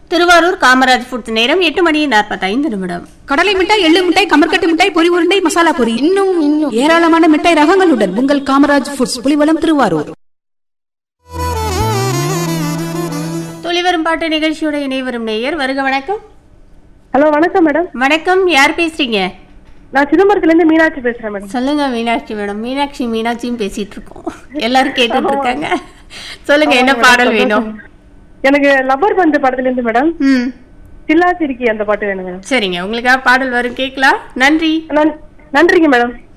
Thiruvarur Kamaraj foods நேரம் எட்டு மணி நாற்பத்தைந்து நிமிடம் கடலை மிட்டாய் எள்ளு மிட்டாய் கமர்கட்டு மிட்டாய் பொரி உருண்டை மசாலா பொரி இன்னும் இன்னும் ஏராளமான மிட்டாய் ரகங்களுடன் உங்கள் காமராஜ் ஃபுட்ஸ் புலிவலம் திருவாரூர் துளிவரும் பாட்டு நிகழ்ச்சியோட இணைவரும் நேயர் வருக வணக்கம் ஹலோ வணக்கம் மேடம் வணக்கம் யார் பேசுறீங்க நான் சிதம்பரத்துல இருந்து மீனாட்சி பேசுறேன் மேடம் சொல்லுங்க மீனாட்சி மேடம் மீனாட்சி மீனாட்சியும் பேசிட்டு இருக்கோம் எல்லாரும் கேட்டுட்டு இருக்காங்க சொல்லுங்க என்ன பாடல் வேணும் எனக்கு லப்பர் பந்து படத்துல இருந்து மேடம் ம் சில்லா சிரிக்கி அந்த பாட்டு வேணும் மேடம் சரிங்க உங்களுக்காக பாடல் வரும் கேட்கலாம் நன்றி நன்- நன்றிங்க மேடம்